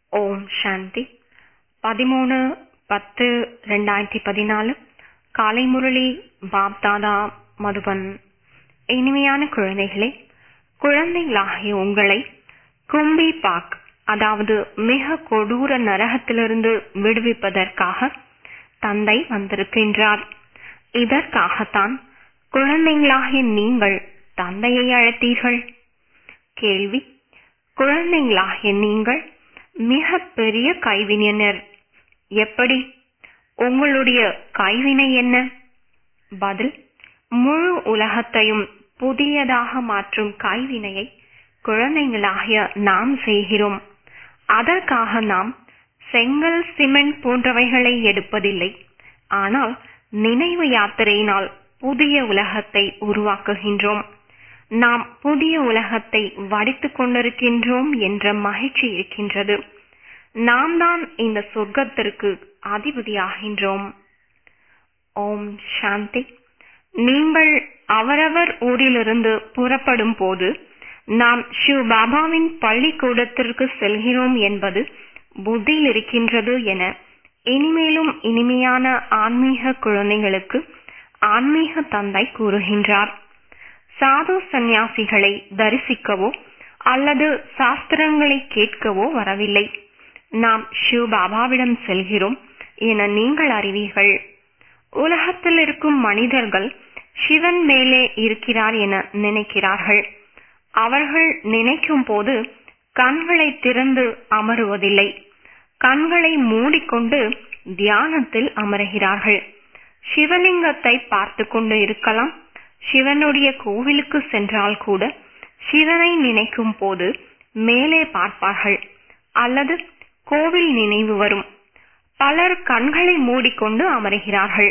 ஓம் சாந்தி பதிமூணு பத்து ரெண்டாயிரத்தி பதினாலு காலை முரளி பாப்தாதா மதுபன் இனிமையான குழந்தைகளே குழந்தைகளாகிய உங்களை கும்பி பாக் அதாவது மிக கொடூர நரகத்திலிருந்து விடுவிப்பதற்காக தந்தை வந்திருக்கின்றார் இதற்காகத்தான் குழந்தைகளாகிய நீங்கள் தந்தையை அழைத்தீர்கள் கேள்வி குழந்தைகளாகிய நீங்கள் மிக பெரிய கைவினைஞர் எப்படி உங்களுடைய கைவினை என்ன பதில் முழு உலகத்தையும் புதியதாக மாற்றும் கைவினையை குழந்தைகளாகிய நாம் செய்கிறோம் அதற்காக நாம் செங்கல் சிமெண்ட் போன்றவைகளை எடுப்பதில்லை ஆனால் நினைவு யாத்திரையினால் புதிய உலகத்தை உருவாக்குகின்றோம் நாம் புதிய உலகத்தை வடித்துக் கொண்டிருக்கின்றோம் என்ற மகிழ்ச்சி இருக்கின்றது நாம் தான் இந்த சொர்க்கத்திற்கு அதிபதியாகின்றோம் ஓம் சாந்தி நீங்கள் அவரவர் ஊரிலிருந்து புறப்படும் போது நாம் ஷிவ் பாபாவின் பள்ளிக்கூடத்திற்கு செல்கிறோம் என்பது புத்தியில் இருக்கின்றது என இனிமேலும் இனிமையான ஆன்மீக குழந்தைகளுக்கு ஆன்மீக தந்தை கூறுகின்றார் சாது சந்நியாசிகளை தரிசிக்கவோ அல்லது சாஸ்திரங்களை கேட்கவோ வரவில்லை நாம் ஷிவ் பாபாவிடம் செல்கிறோம் என நீங்கள் அறிவீர்கள் உலகத்தில் இருக்கும் மனிதர்கள் சிவன் மேலே இருக்கிறார் என நினைக்கிறார்கள் அவர்கள் நினைக்கும் போது கண்களை திறந்து அமருவதில்லை கண்களை மூடிக்கொண்டு தியானத்தில் அமருகிறார்கள் சிவலிங்கத்தை பார்த்து கொண்டு இருக்கலாம் சிவனுடைய கோவிலுக்கு சென்றால் கூட சிவனை நினைக்கும் போது மேலே பார்ப்பார்கள் அல்லது கோவில் நினைவு வரும் பலர் கண்களை மூடிக்கொண்டு அமருகிறார்கள்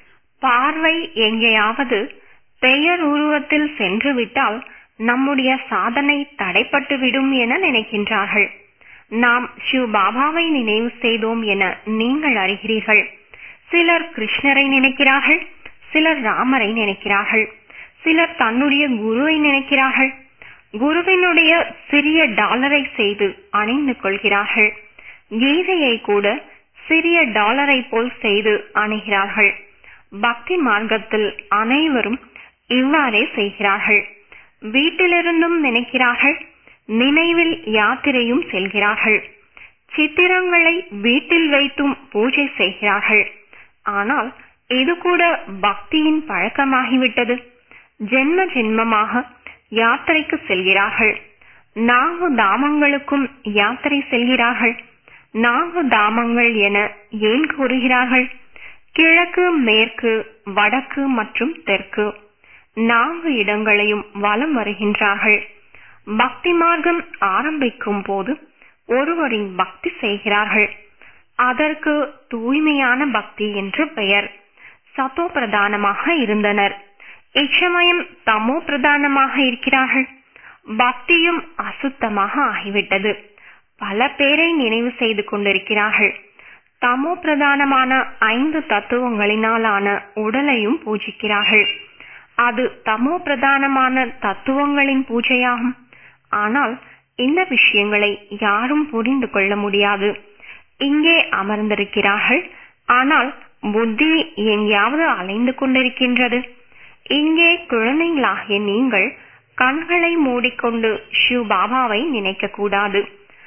பார்வை எங்கேயாவது பெயர் உருவத்தில் சென்று விட்டால் நம்முடைய சாதனை தடைப்பட்டுவிடும் என நினைக்கின்றார்கள் நாம் சிவ் பாபாவை நினைவு செய்தோம் என நீங்கள் அறிகிறீர்கள் சிலர் கிருஷ்ணரை நினைக்கிறார்கள் சிலர் ராமரை நினைக்கிறார்கள் சிலர் தன்னுடைய குருவை நினைக்கிறார்கள் குருவினுடைய சிறிய டாலரை செய்து அணிந்து கொள்கிறார்கள் கீதையை கூட சிறிய டாலரை போல் செய்து அணுகிறார்கள் பக்தி மார்க்கத்தில் அனைவரும் இவ்வாறே செய்கிறார்கள் வீட்டிலிருந்தும் நினைக்கிறார்கள் நினைவில் யாத்திரையும் செல்கிறார்கள் சித்திரங்களை வீட்டில் வைத்தும் பூஜை செய்கிறார்கள் ஆனால் இது கூட பக்தியின் பழக்கமாகிவிட்டது ஜென்ம ஜென்மமாக யாத்திரைக்கு செல்கிறார்கள் நான்கு தாமங்களுக்கும் யாத்திரை செல்கிறார்கள் நான்கு தாமங்கள் என ஏன் கூறுகிறார்கள் கிழக்கு மேற்கு வடக்கு மற்றும் தெற்கு நான்கு இடங்களையும் வலம் வருகின்றார்கள் பக்தி மார்க்கம் ஆரம்பிக்கும் போது ஒருவரின் பக்தி செய்கிறார்கள் அதற்கு தூய்மையான பக்தி என்று பெயர் சத்தோ பிரதானமாக இருந்தனர் இச்சமயம் தமோ பிரதானமாக இருக்கிறார்கள் பக்தியும் அசுத்தமாக ஆகிவிட்டது பல பேரை நினைவு செய்து கொண்டிருக்கிறார்கள் தமோ பிரதானமான ஐந்து தத்துவங்களினாலான உடலையும் பூஜிக்கிறார்கள் அது தமோ பிரதானமான தத்துவங்களின் பூஜையாகும் ஆனால் இந்த விஷயங்களை யாரும் புரிந்து கொள்ள முடியாது இங்கே அமர்ந்திருக்கிறார்கள் ஆனால் புத்தி எங்கேயாவது அலைந்து கொண்டிருக்கின்றது இங்கே குழந்தைகளாகிய நீங்கள் கண்களை மூடிக்கொண்டு ஷிவ் பாபாவை நினைக்க கூடாது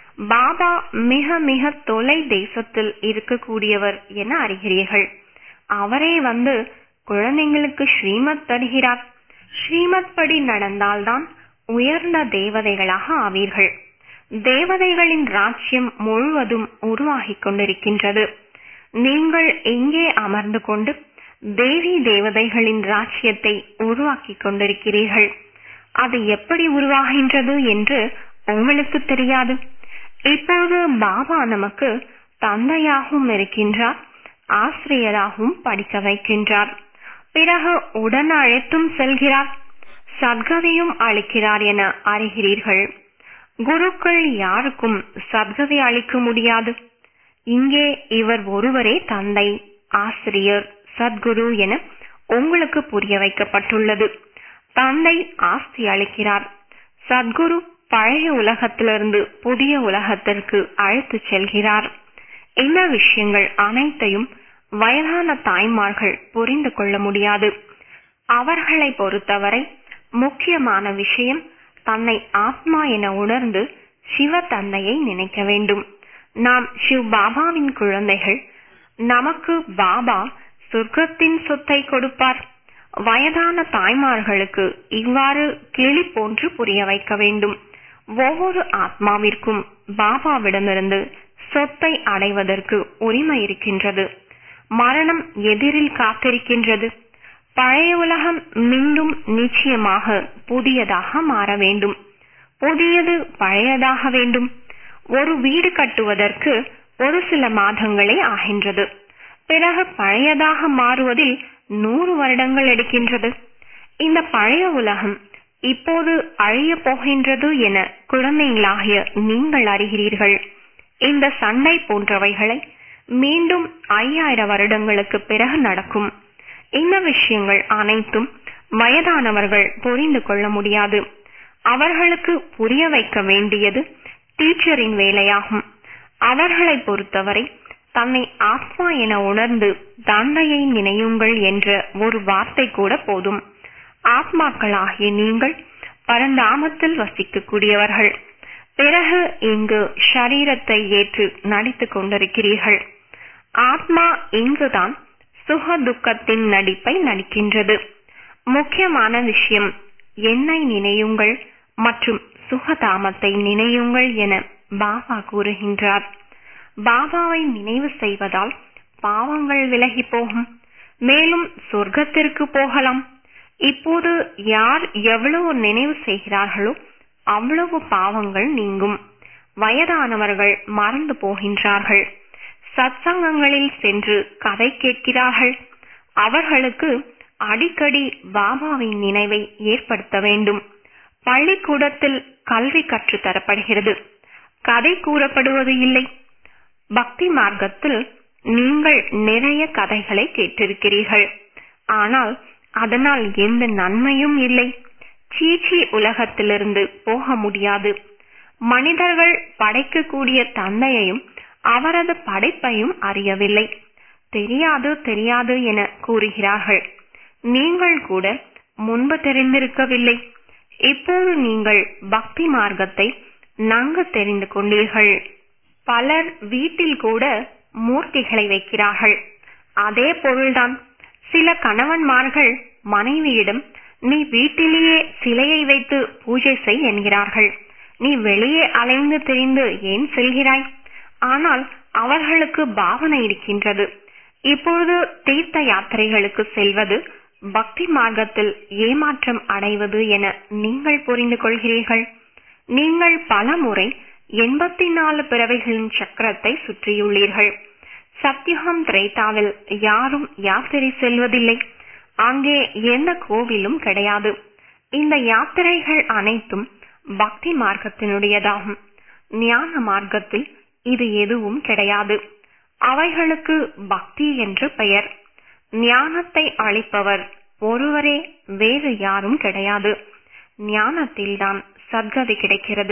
பாபா மிக மிக தொலை தேசத்தில் இருக்கக்கூடியவர் என அறிகிறீர்கள் அவரே வந்து குழந்தைங்களுக்கு ஸ்ரீமத் தருகிறார் ஸ்ரீமத் படி நடந்தால்தான் உயர்ந்த தேவதைகளாக ஆவீர்கள் தேவதைகளின் ராஜ்யம் முழுவதும் உருவாகிக் கொண்டிருக்கின்றது நீங்கள் எங்கே அமர்ந்து கொண்டு தேவி தேவதைகளின் ராஜ்யத்தை உருவாக்கிக் கொண்டிருக்கிறீர்கள் அது எப்படி உருவாகின்றது என்று உங்களுக்கு தெரியாது இப்போது பாபா நமக்கு தந்தையாகவும் இருக்கின்றார் ஆசிரியராகவும் படிக்க வைக்கின்றார் பிறகு உடன் அழைத்தும் செல்கிறார் சத்கதியும் அளிக்கிறார் என அறிகிறீர்கள் குருக்கள் யாருக்கும் சத்கதி அளிக்க முடியாது இங்கே இவர் ஒருவரே தந்தை ஆசிரியர் சத்குரு என உங்களுக்கு புரிய வைக்கப்பட்டுள்ளது தந்தை ஆஸ்தி அளிக்கிறார் சத்குரு பழைய உலகத்திலிருந்து புதிய உலகத்திற்கு அழைத்துச் செல்கிறார் இந்த விஷயங்கள் அனைத்தையும் வயதான தாய்மார்கள் புரிந்து கொள்ள முடியாது அவர்களை பொறுத்தவரை முக்கியமான விஷயம் தன்னை ஆத்மா என உணர்ந்து சிவ தந்தையை நினைக்க வேண்டும் நாம் சிவ் பாபாவின் குழந்தைகள் நமக்கு பாபா சொர்க்கத்தின் சொத்தை கொடுப்பார் வயதான தாய்மார்களுக்கு இவ்வாறு கிளி போன்று புரிய வைக்க வேண்டும் ஒவ்வொரு ஆத்மாவிற்கும் பாபாவிடமிருந்து சொத்தை அடைவதற்கு உரிமை இருக்கின்றது மரணம் எதிரில் காத்திருக்கின்றது பழைய உலகம் மீண்டும் நிச்சயமாக புதியதாக மாற வேண்டும் புதியது பழையதாக வேண்டும் ஒரு வீடு கட்டுவதற்கு ஒரு சில மாதங்களே ஆகின்றது பிறகு பழையதாக மாறுவதில் நூறு வருடங்கள் எடுக்கின்றது இந்த பழைய உலகம் இப்போது அழிய போகின்றது என குழந்தைகளாகிய நீங்கள் அறிகிறீர்கள் இந்த சண்டை போன்றவைகளை மீண்டும் ஐயாயிரம் வருடங்களுக்கு பிறகு நடக்கும் இந்த விஷயங்கள் அனைத்தும் வயதானவர்கள் புரிந்து கொள்ள முடியாது அவர்களுக்கு புரிய வைக்க வேண்டியது டீச்சரின் வேலையாகும் அவர்களை பொறுத்தவரை தன்னை ஆத்மா என உணர்ந்து தந்தையை நினையுங்கள் என்ற ஒரு வார்த்தை கூட போதும் ஆத்மாக்களாகிய நீங்கள் பரந்தாமத்தில் வசிக்கக்கூடியவர்கள் பிறகு இங்கு ஷரீரத்தை ஏற்று நடித்துக் கொண்டிருக்கிறீர்கள் ஆத்மா இங்குதான் சுக துக்கத்தின் நடிப்பை நடிக்கின்றது முக்கியமான விஷயம் என்னை நினையுங்கள் மற்றும் சுகதாமத்தை நினையுங்கள் என பாபா கூறுகின்றார் பாபாவை நினைவு செய்வதால் பாவங்கள் விலகி போகும் மேலும் சொர்க்கத்திற்கு போகலாம் இப்போது யார் எவ்வளவு நினைவு செய்கிறார்களோ அவ்வளவு பாவங்கள் நீங்கும் வயதானவர்கள் மறந்து போகின்றார்கள் சத்சங்கங்களில் சென்று கதை கேட்கிறார்கள் அவர்களுக்கு அடிக்கடி பாபாவின் நினைவை ஏற்படுத்த வேண்டும் பள்ளிக்கூடத்தில் கல்வி கற்றுத் தரப்படுகிறது கதை கூறப்படுவது இல்லை பக்தி மார்க்கத்தில் நீங்கள் நிறைய கதைகளை கேட்டிருக்கிறீர்கள் ஆனால் அதனால் எந்த நன்மையும் இல்லை சீச்சி உலகத்திலிருந்து போக முடியாது மனிதர்கள் படைக்கக்கூடிய தந்தையையும் அவரது படைப்பையும் அறியவில்லை தெரியாது தெரியாது என கூறுகிறார்கள் நீங்கள் கூட முன்பு தெரிந்திருக்கவில்லை இப்போது நீங்கள் பக்தி மார்க்கத்தை நன்கு தெரிந்து கொண்டீர்கள் பலர் வீட்டில் கூட மூர்த்திகளை வைக்கிறார்கள் அதே பொருள்தான் சில கணவன்மார்கள் மனைவியிடம் நீ வீட்டிலேயே சிலையை வைத்து பூஜை செய் என்கிறார்கள் நீ வெளியே அலைந்து திரிந்து ஏன் செல்கிறாய் ஆனால் அவர்களுக்கு பாவனை இருக்கின்றது இப்பொழுது தீர்த்த யாத்திரைகளுக்கு செல்வது பக்தி மார்க்கத்தில் ஏமாற்றம் அடைவது என நீங்கள் புரிந்து கொள்கிறீர்கள் நீங்கள் பல முறை எண்பத்தி நாலு பிறவைகளின் சக்கரத்தை சுற்றியுள்ளீர்கள் சத்தியுகம் திரேதாவில் யாரும் யாத்திரை செல்வதில்லை அங்கே எந்த கோவிலும் கிடையாது இந்த யாத்திரைகள் அனைத்தும் பக்தி மார்க்கத்தினுடையதாகும் ஞான மார்க்கத்தில் இது எதுவும் கிடையாது அவைகளுக்கு பக்தி என்று பெயர் ஞானத்தை அளிப்பவர் ஒருவரே வேறு யாரும் கிடையாது ஞானத்தில்தான் சத்கதி கிடைக்கிறது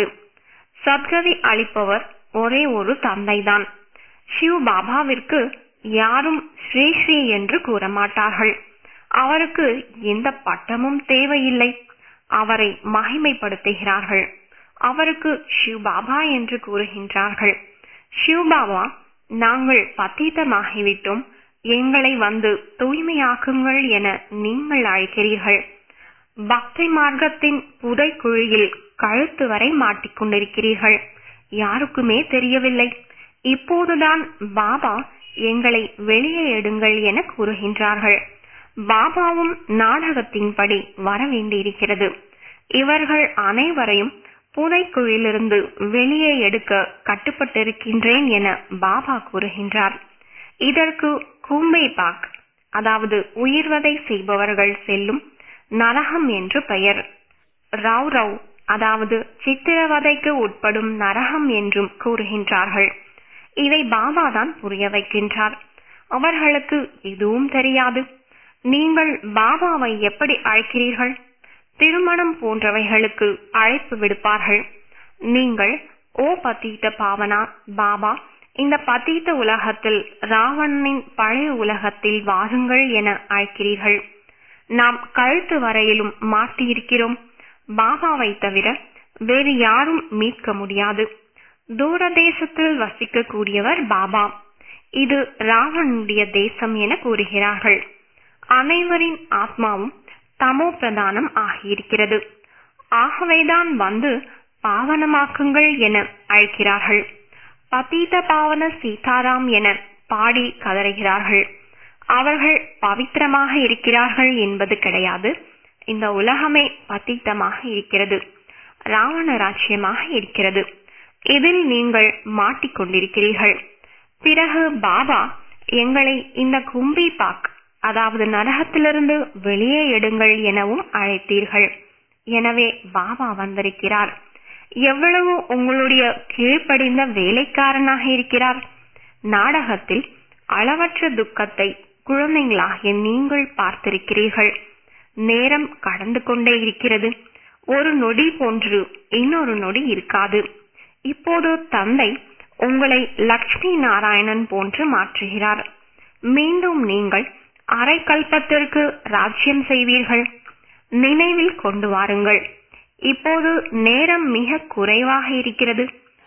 சத்கதி அளிப்பவர் ஒரே ஒரு தந்தைதான் சிவ் பாபாவிற்கு யாரும் ஸ்ரீ ஸ்ரீ என்று கூற மாட்டார்கள் அவருக்கு எந்த பட்டமும் தேவையில்லை அவரை மகிமைப்படுத்துகிறார்கள் அவருக்கு சிவ் பாபா என்று கூறுகின்றார்கள் சிவ் பாபா நாங்கள் பத்தீதமாகிவிட்டோம் எங்களை வந்து தூய்மையாக்குங்கள் என நீங்கள் அழைக்கிறீர்கள் பக்தி மார்க்கத்தின் புதைக்குழியில் கழுத்து வரை மாட்டிக்கொண்டிருக்கிறீர்கள் யாருக்குமே தெரியவில்லை இப்போதுதான் பாபா எங்களை வெளியே எடுங்கள் என கூறுகின்றார்கள் பாபாவும் நாடகத்தின்படி வர வேண்டியிருக்கிறது இவர்கள் அனைவரையும் புதைக்குழிலிருந்து வெளியே எடுக்க கட்டுப்பட்டிருக்கின்றேன் என பாபா கூறுகின்றார் இதற்கு கும்பை பாக் அதாவது உயிர்வதை செய்பவர்கள் செல்லும் நரகம் என்று பெயர் ராவ் ரவ் அதாவது சித்திரவதைக்கு உட்படும் நரகம் என்றும் கூறுகின்றார்கள் இதை பாபா தான் புரிய வைக்கின்றார் அவர்களுக்கு எதுவும் தெரியாது நீங்கள் பாபாவை எப்படி அழைக்கிறீர்கள் திருமணம் போன்றவைகளுக்கு அழைப்பு விடுப்பார்கள் நீங்கள் ஓ பதீத்த பாவனா பாபா இந்த பதீத்த உலகத்தில் ராவணனின் பழைய உலகத்தில் வாருங்கள் என அழைக்கிறீர்கள் நாம் கழுத்து வரையிலும் மாட்டியிருக்கிறோம் பாபாவை தவிர வேறு யாரும் மீட்க முடியாது தூரதேசத்தில் வசிக்கக்கூடியவர் பாபா இது ராவனுடைய தேசம் என கூறுகிறார்கள் அனைவரின் ஆத்மாவும் தமோ பிரதானம் ஆகியிருக்கிறது ஆகவேதான் வந்து பாவனமாக்குங்கள் என அழைக்கிறார்கள் பதீத பாவன சீதாராம் என பாடி கதறுகிறார்கள் அவர்கள் பவித்திரமாக இருக்கிறார்கள் என்பது கிடையாது இந்த உலகமே பதீத்தமாக இருக்கிறது ராவண ராஜ்யமாக இருக்கிறது இதில் நீங்கள் மாட்டிக்கொண்டிருக்கிறீர்கள் பிறகு பாபா எங்களை இந்த கும்பி பாக் அதாவது நரகத்திலிருந்து வெளியே எடுங்கள் எனவும் அழைத்தீர்கள் எனவே பாபா வந்திருக்கிறார் எவ்வளவு உங்களுடைய கீழ்ப்படிந்த வேலைக்காரனாக இருக்கிறார் நாடகத்தில் அளவற்ற துக்கத்தை குழந்தைகளாகிய நீங்கள் பார்த்திருக்கிறீர்கள் நேரம் கடந்து கொண்டே இருக்கிறது ஒரு நொடி போன்று இன்னொரு நொடி இருக்காது இப்போது தந்தை உங்களை லட்சுமி நாராயணன் போன்று மாற்றுகிறார் மீண்டும் நீங்கள் அரை கல்பத்திற்கு ராஜ்யம் செய்வீர்கள் நினைவில் கொண்டு வாருங்கள் இப்போது நேரம் மிக குறைவாக இருக்கிறது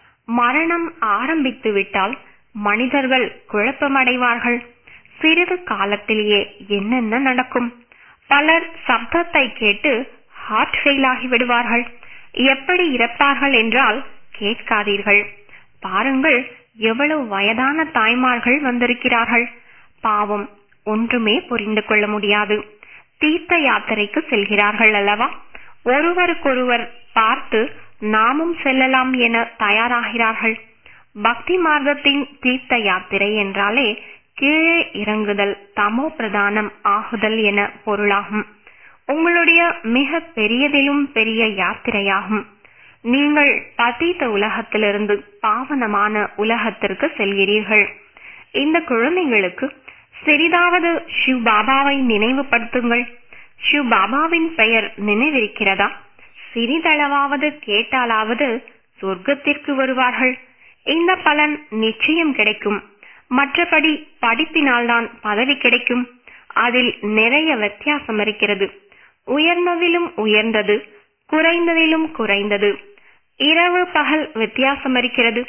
மரணம் ஆரம்பித்து விட்டால் மனிதர்கள் குழப்பமடைவார்கள் சிறிது காலத்திலேயே என்னென்ன நடக்கும் பலர் சப்தத்தை கேட்டு ஹார்ட் ஃபெயில் ஆகி விடுவார்கள் எப்படி இறப்பார்கள் என்றால் கேட்காதீர்கள் பாருங்கள் எவ்வளவு வயதான தாய்மார்கள் வந்திருக்கிறார்கள் பாவம் ஒன்றுமே புரிந்து கொள்ள முடியாது தீர்த்த யாத்திரைக்கு செல்கிறார்கள் அல்லவா ஒருவருக்கொருவர் பார்த்து நாமும் செல்லலாம் என தயாராகிறார்கள் பக்தி மார்க்கத்தின் தீர்த்த யாத்திரை என்றாலே கீழே இறங்குதல் தமோ பிரதானம் ஆகுதல் என பொருளாகும் உங்களுடைய மிக பெரியதிலும் பெரிய யாத்திரையாகும் நீங்கள் பதீத்த உலகத்திலிருந்து பாவனமான உலகத்திற்கு செல்கிறீர்கள் இந்த குழந்தைகளுக்கு சிறிதாவது சிவ் பாபாவை நினைவுபடுத்துங்கள் சிவ் பாபாவின் பெயர் நினைவிருக்கிறதா சிறிதளவாவது கேட்டாலாவது சொர்க்கத்திற்கு வருவார்கள் இந்த பலன் நிச்சயம் கிடைக்கும் மற்றபடி படிப்பினால்தான் பதவி கிடைக்கும் அதில் நிறைய வித்தியாசம் இருக்கிறது உயர்ந்ததிலும் உயர்ந்தது குறைந்ததிலும் குறைந்தது இரவு பகல் வித்தியாசம் இருக்கிறது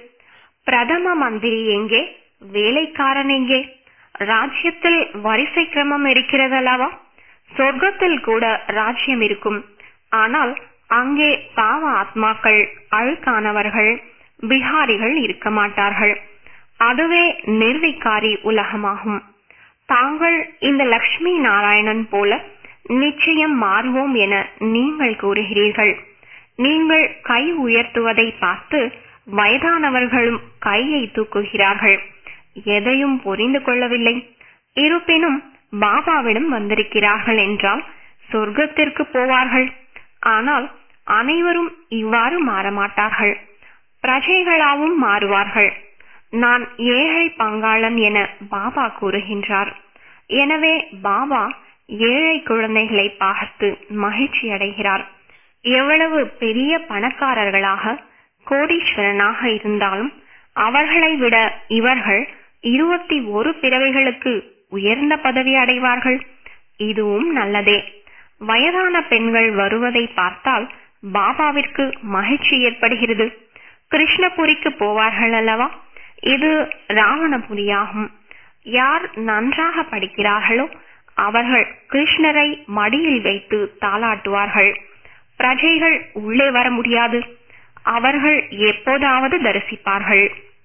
பிரதம மந்திரி எங்கே வேலைக்காரன் எங்கே ராஜ்யத்தில் வரிசை கிரமம் இருக்கிறது அல்லவா சொர்க்கத்தில் கூட ராஜ்யம் இருக்கும் ஆனால் அங்கே பாவ ஆத்மாக்கள் அழுக்கானவர்கள் பிகாரிகள் இருக்க மாட்டார்கள் அதுவே நிர்விகாரி உலகமாகும் தாங்கள் இந்த லக்ஷ்மி நாராயணன் போல நிச்சயம் மாறுவோம் என நீங்கள் கூறுகிறீர்கள் நீங்கள் கை உயர்த்துவதை பார்த்து வயதானவர்களும் கையை தூக்குகிறார்கள் எதையும் புரிந்து கொள்ளவில்லை இருப்பினும் பாபாவிடம் வந்திருக்கிறார்கள் என்றால் சொர்க்கத்திற்கு போவார்கள் ஆனால் அனைவரும் இவ்வாறு மாறமாட்டார்கள் பிரஜைகளாவும் மாறுவார்கள் நான் ஏழை பங்காளன் என பாபா கூறுகின்றார் எனவே பாபா ஏழை குழந்தைகளை பார்த்து மகிழ்ச்சி அடைகிறார் எவ்வளவு பெரிய பணக்காரர்களாக கோடீஸ்வரனாக இருந்தாலும் அவர்களை விட இவர்கள் இருபத்தி ஒரு பிறவைகளுக்கு உயர்ந்த பதவி அடைவார்கள் இதுவும் நல்லதே வயதான பெண்கள் வருவதை பார்த்தால் பாபாவிற்கு மகிழ்ச்சி ஏற்படுகிறது கிருஷ்ணபுரிக்கு போவார்கள் அல்லவா இது ராவணபுரியாகும் யார் நன்றாக படிக்கிறார்களோ அவர்கள் கிருஷ்ணரை மடியில் வைத்து தாளாட்டுவார்கள் பிரஜைகள் உள்ளே வர முடியாது அவர்கள் எப்போதாவது தரிசிப்பார்கள்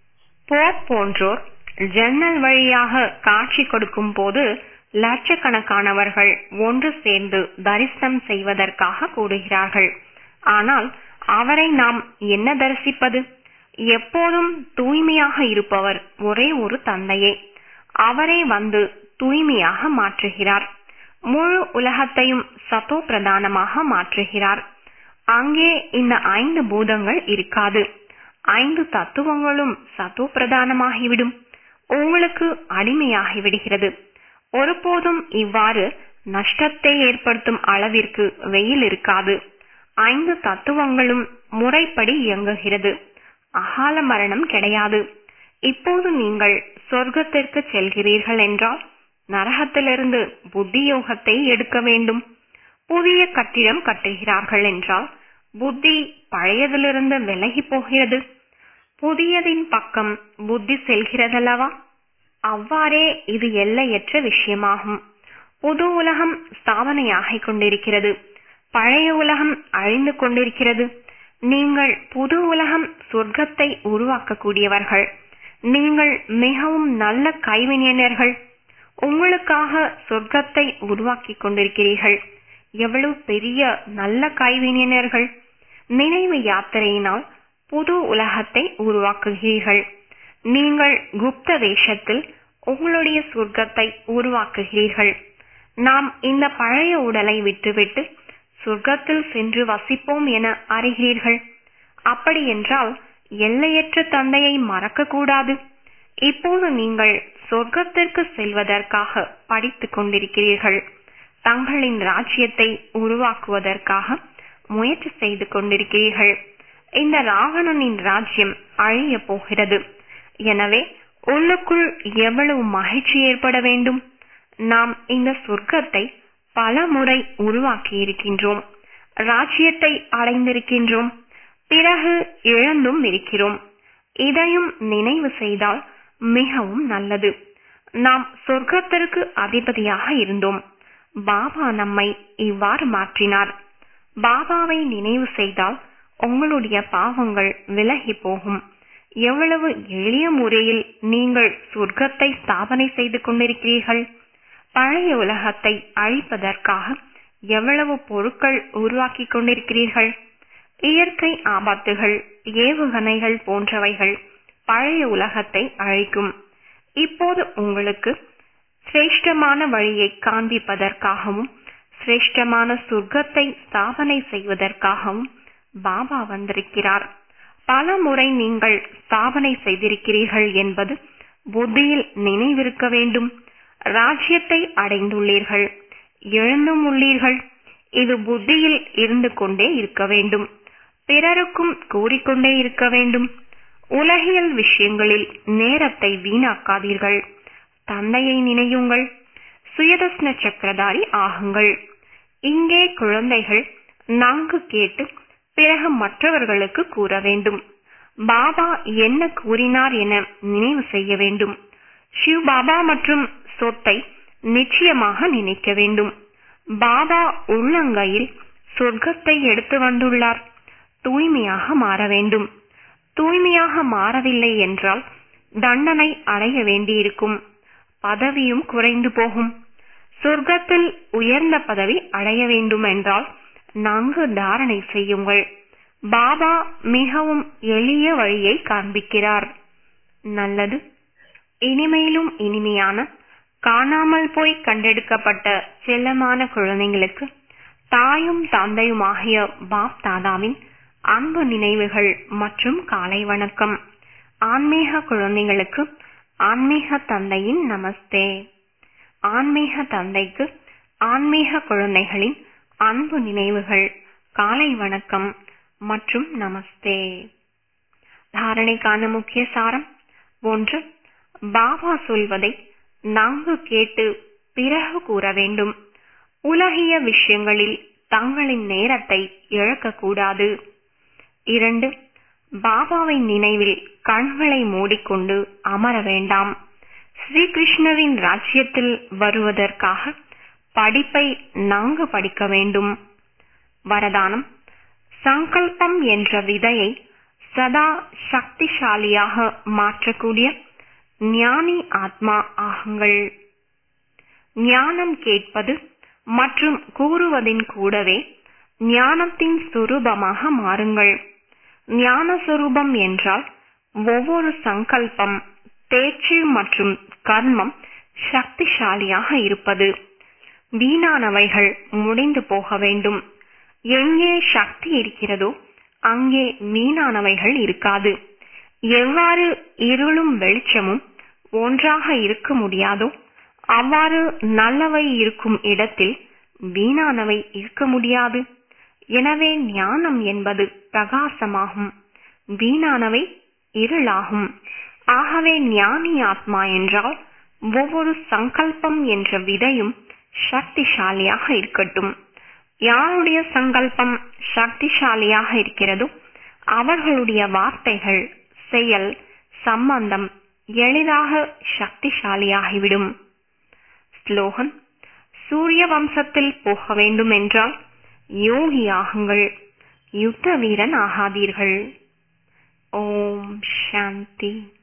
போப் போன்றோர் ஜன்னல் வழியாக காட்சி கொடுக்கும் போது லட்சக்கணக்கானவர்கள் ஒன்று சேர்ந்து தரிசனம் செய்வதற்காக கூடுகிறார்கள் ஆனால் அவரை நாம் என்ன தரிசிப்பது எப்போதும் தூய்மையாக இருப்பவர் ஒரே ஒரு தந்தையே அவரே வந்து தூய்மையாக மாற்றுகிறார் முழு உலகத்தையும் சத்தோ பிரதானமாக மாற்றுகிறார் அங்கே இந்த ஐந்து பூதங்கள் இருக்காது ஐந்து தத்துவங்களும் சத்தோ பிரதானமாகிவிடும் உங்களுக்கு அடிமையாகி விடுகிறது ஒருபோதும் இவ்வாறு நஷ்டத்தை ஏற்படுத்தும் அளவிற்கு வெயில் இருக்காது ஐந்து தத்துவங்களும் முறைப்படி இயங்குகிறது அகால மரணம் கிடையாது இப்போது நீங்கள் சொர்க்கத்திற்கு செல்கிறீர்கள் என்றால் நரகத்திலிருந்து புத்தி யோகத்தை எடுக்க வேண்டும் புதிய கட்டிடம் கட்டுகிறார்கள் என்றால் புத்தி பழையதிலிருந்து விலகி போகிறது புதியதின் பக்கம் புத்தி செல்கிறதல்லவா அவ்வாறே இது எல்லையற்ற விஷயமாகும் புது உலகம் ஸ்தாபனையாகிக் கொண்டிருக்கிறது பழைய உலகம் அழிந்து கொண்டிருக்கிறது நீங்கள் புது உலகம் சொர்க்கத்தை உருவாக்கக்கூடியவர்கள் நீங்கள் மிகவும் நல்ல கைவினைஞர்கள் உங்களுக்காக சொர்க்கத்தை உருவாக்கிக் கொண்டிருக்கிறீர்கள் எவ்வளவு பெரிய நல்ல கைவினைஞர்கள் நினைவு யாத்திரையினால் புது உலகத்தை உருவாக்குகிறீர்கள் நீங்கள் குப்த வேஷத்தில் உங்களுடைய சொர்க்கத்தை உருவாக்குகிறீர்கள் நாம் இந்த பழைய உடலை விட்டுவிட்டு சொர்க்கத்தில் சென்று வசிப்போம் என அறிகிறீர்கள் அப்படி என்றால் எல்லையற்ற தந்தையை மறக்க கூடாது இப்போது நீங்கள் சொர்க்கத்திற்கு செல்வதற்காக படித்துக் கொண்டிருக்கிறீர்கள் தங்களின் ராஜ்யத்தை உருவாக்குவதற்காக முயற்சி செய்து கொண்டிருக்கிறீர்கள் இந்த ராவணனின் ராஜ்யம் அழிய போகிறது எனவே உள்ளுக்குள் எவ்வளவு மகிழ்ச்சி ஏற்பட வேண்டும் நாம் இந்த சொர்க்கத்தை பல முறை உருவாக்கி இருக்கின்றோம் ராஜ்யத்தை அடைந்திருக்கின்றோம் பிறகு இழந்தும் இருக்கிறோம் இதையும் நினைவு செய்தால் மிகவும் நல்லது நாம் சொர்க்கத்திற்கு அதிபதியாக இருந்தோம் பாபா நம்மை இவ்வாறு மாற்றினார் பாபாவை நினைவு செய்தால் உங்களுடைய பாவங்கள் விலகி போகும் எவ்வளவு எளிய முறையில் நீங்கள் சொர்க்கத்தை ஸ்தாபனை செய்து கொண்டிருக்கிறீர்கள் பழைய உலகத்தை அழிப்பதற்காக எவ்வளவு பொருட்கள் உருவாக்கி கொண்டிருக்கிறீர்கள் இயற்கை ஆபத்துகள் ஏவுகணைகள் போன்றவைகள் பழைய உலகத்தை அழிக்கும் இப்போது உங்களுக்கு சிரேஷ்டமான வழியை காண்பிப்பதற்காகவும் சிரேஷ்டமான சொர்க்கத்தை ஸ்தாபனை செய்வதற்காகவும் பாபா வந்திருக்கிறார் பல முறை நீங்கள் ஸ்தாபனை செய்திருக்கிறீர்கள் என்பது புத்தியில் நினைவிருக்க வேண்டும் ராஜ்யத்தை அடைந்துள்ளீர்கள் எழுந்தும் உள்ளீர்கள் இது புத்தியில் இருந்து கொண்டே இருக்க வேண்டும் பிறருக்கும் கூறிக்கொண்டே இருக்க வேண்டும் உலகியல் விஷயங்களில் நேரத்தை வீணாக்காதீர்கள் தந்தையை நினையுங்கள் சுயதஸ்ன சக்கரதாரி ஆகுங்கள் இங்கே குழந்தைகள் நன்கு கேட்டு பிறகு மற்றவர்களுக்கு கூற வேண்டும் பாபா என்ன கூறினார் என நினைவு செய்ய வேண்டும் சிவ் பாபா மற்றும் சொத்தை நிச்சயமாக நினைக்க வேண்டும் பாபா உள்ளங்கையில் சொர்க்கத்தை எடுத்து வந்துள்ளார் தூய்மையாக மாற வேண்டும் தூய்மையாக மாறவில்லை என்றால் தண்டனை அடைய வேண்டியிருக்கும் பதவியும் குறைந்து போகும் சொர்க்கத்தில் உயர்ந்த பதவி அடைய வேண்டும் என்றால் நன்கு தாரணை செய்யுங்கள் பாபா மிகவும் எளிய வழியை காண்பிக்கிறார் நல்லது இனிமையிலும் இனிமையான காணாமல் போய் கண்டெடுக்கப்பட்ட செல்லமான குழந்தைங்களுக்கு தாயும் தந்தையுமாகிய பாப் தாதாவின் அன்பு நினைவுகள் மற்றும் காலை வணக்கம் ஆன்மீக குழந்தைகளுக்கு ஆன்மீக தந்தையின் நமஸ்தே ஆன்மீக தந்தைக்கு ஆன்மீக குழந்தைகளின் அன்பு நினைவுகள் காலை வணக்கம் மற்றும் நமஸ்தே தாரணைக்கான முக்கிய சாரம் ஒன்று பாபா சொல்வதை நன்கு கேட்டு பிறகு கூற வேண்டும் உலகிய விஷயங்களில் தங்களின் நேரத்தை இழக்கக்கூடாது இரண்டு பாபாவின் நினைவில் கண்களை மூடிக்கொண்டு அமர வேண்டாம் ஸ்ரீகிருஷ்ணரின் ராஜ்யத்தில் வருவதற்காக படிப்பை நன்கு படிக்க வேண்டும் வரதானம் சங்கல்பம் என்ற விதையை சதா சக்திசாலியாக மாற்றக்கூடிய ஞானி ஆத்மா ஆகுங்கள் ஞானம் கேட்பது மற்றும் கூறுவதின் கூடவே ஞானத்தின் சுரூபமாக மாறுங்கள் ஞான சுரூபம் என்றால் ஒவ்வொரு சங்கல்பம் பேச்சு மற்றும் கர்மம் சக்திசாலியாக இருப்பது வீணானவைகள் முடிந்து போக வேண்டும் எங்கே சக்தி இருக்கிறதோ அங்கே வீணானவைகள் இருக்காது எவ்வாறு இருளும் வெளிச்சமும் ஒன்றாக இருக்க முடியாதோ அவ்வாறு நல்லவை இருக்கும் இடத்தில் வீணானவை இருக்க முடியாது எனவே ஞானம் என்பது பிரகாசமாகும் வீணானவை இருளாகும் ஆகவே ஞானி ஆத்மா என்றால் ஒவ்வொரு சங்கல்பம் என்ற விதையும் சக்திசாலியாக இருக்கட்டும் யாருடைய சங்கல்பம் சக்திசாலியாக இருக்கிறதோ அவர்களுடைய வார்த்தைகள் செயல் சம்பந்தம் எளிதாக சக்திசாலியாகிவிடும் ஸ்லோகன் சூரிய வம்சத்தில் போக வேண்டும் என்றால் யோகி ஆகுங்கள் யுத்த வீரன் ஆகாதீர்கள் ஓம் சாந்தி